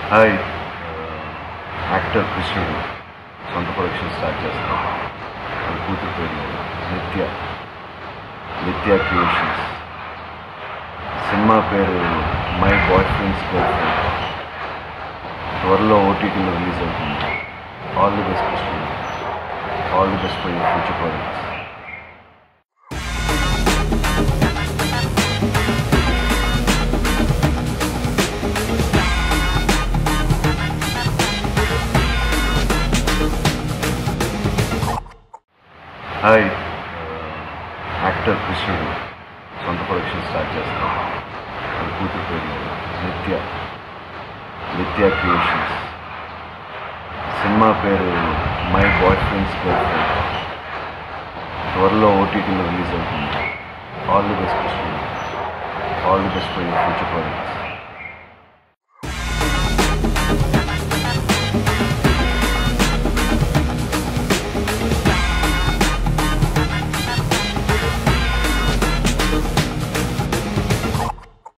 hi actor Krishnudu సొంత production start చేస్తాను వాళ్ళ కూతురు పేరు నిత్య నిత్య క్రియేషన్స్ సినిమా పేరు my boyfriends girlfriend త్వరలో ఓటీటీలో రిలీజ్ అవుతుంది all the best Krishnudu all the best for your future projects hi actor Krishnudu సొంత ప్రొడక్షన్ స్టార్ట్ చేస్తాను వాళ్ళ కూతురు పేరు నిత్య నిత్య క్రియేషన్స్ సినిమా పేరు my boyfriends girlfriend త్వరలో ఓటీటీలో రిలీజ్ అవుతుంది all the best Krishnudu all the best for your future projects